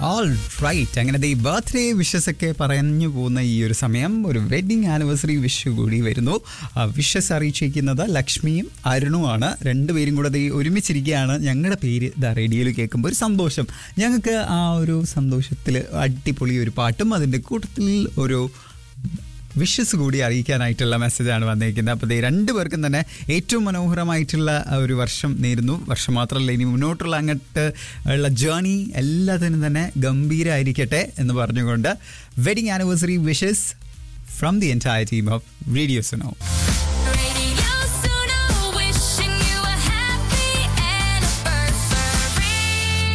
All right അങ്ങനെ ഈ birthday wishes ഒക്കെ പറഞ്ഞു പോകുന്ന ഈ ഒരു സമയം ഒരു വെഡിങ് ആനിവേഴ്സറി വിഷ് കൂടി വരുന്നു വിഷസ് അറിയിച്ചിരിക്കുന്നത് ലക്ഷ്മിയും അരുണുമാണ് രണ്ടുപേരും കൂടെ ദേ ഒരുമിച്ചിരിക്കുകയാണ് ഞങ്ങളുടെ പേര് ഇതാ റേഡിയോയിൽ കേൾക്കുമ്പോൾ ഒരു സന്തോഷം ഞങ്ങൾക്ക് ആ ഒരു സന്തോഷത്തിൽ അടിപൊളി ഒരു പാട്ടും അതിൻ്റെ കൂട്ടത്തിൽ ഒരു വിഷസ് കൂടി അറിയിക്കാനായിട്ടുള്ള മെസ്സേജാണ് വന്നിരിക്കുന്നത് അപ്പോൾ ഇത് രണ്ടുപേർക്കും തന്നെ ഏറ്റവും മനോഹരമായിട്ടുള്ള ഒരു വർഷം നേരുന്നു വർഷം മാത്രമല്ല ഇനി മുന്നോട്ടുള്ള അങ്ങോട്ട് ഉള്ള ജേണി എല്ലാത്തിനും തന്നെ ഗംഭീരമായിരിക്കട്ടെ എന്ന് പറഞ്ഞുകൊണ്ട് wedding anniversary wishes from the entire team of radio Suno Radio Suno, wishing you a happy anniversary.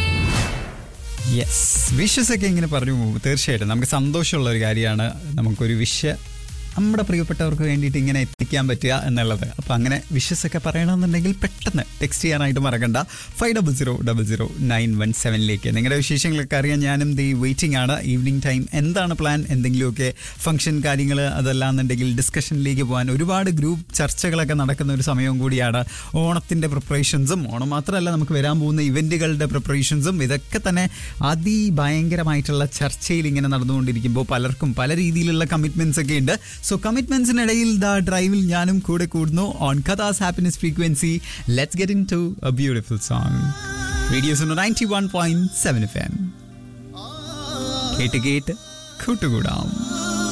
Yes wishes ഒക്കെ ഇങ്ങനെ പറഞ്ഞു പോകും തീർച്ചയായിട്ടും നമുക്ക് സന്തോഷമുള്ള ഒരു കാര്യമാണ് നമുക്കൊരു വിഷ നമ്മുടെ പ്രിയപ്പെട്ടവർക്ക് വേണ്ടിയിട്ട് ഇങ്ങനെ എത്തിക്കാൻ പറ്റുക എന്നുള്ളത് അപ്പോൾ അങ്ങനെ വിഷസ് ഒക്കെ പറയണമെന്നുണ്ടെങ്കിൽ പെട്ടെന്ന് ടെക്സ്റ്റ് ചെയ്യാനായിട്ട് മറക്കണ്ട five double zero double zero nine one സെവനിലേക്ക് നിങ്ങളുടെ വിശേഷങ്ങളൊക്കെ അറിയാൻ ഞാനും ദി വെയിറ്റിംഗ് ആണ് ഈവനിങ് ടൈം എന്താണ് പ്ലാൻ എന്തെങ്കിലുമൊക്കെ ഫംഗ്ഷൻ കാര്യങ്ങൾ അതല്ലാന്നുണ്ടെങ്കിൽ ഡിസ്കഷനിലേക്ക് പോകാൻ ഒരുപാട് ഗ്രൂപ്പ് ചർച്ചകളൊക്കെ നടക്കുന്ന ഒരു സമയവും കൂടിയാണ് ഓണത്തിൻ്റെ പ്രിപ്പറേഷൻസും ഓണം മാത്രമല്ല നമുക്ക് വരാൻ പോകുന്ന ഇവൻറ്റുകളുടെ പ്രിപ്പറേഷൻസും ഇതൊക്കെ തന്നെ അതിഭയങ്കരമായിട്ടുള്ള ചർച്ചയിൽ ഇങ്ങനെ നടന്നുകൊണ്ടിരിക്കുമ്പോൾ പലർക്കും പല രീതിയിലുള്ള കമ്മിറ്റ്മെന്റ്സ് ഒക്കെ ഉണ്ട് സോ കമ്മിറ്റ്മെന്റ്സിനിടയിൽ ദ ഡ്രൈവിൽ ഞാനും കൂടെ കൂടുന്നു ഓൺ കഥാസ് happiness frequency let's get into a beautiful song radio's ninety one point seven F M കേട്ട് കേട്ട് കൂട്ടുകൂടാം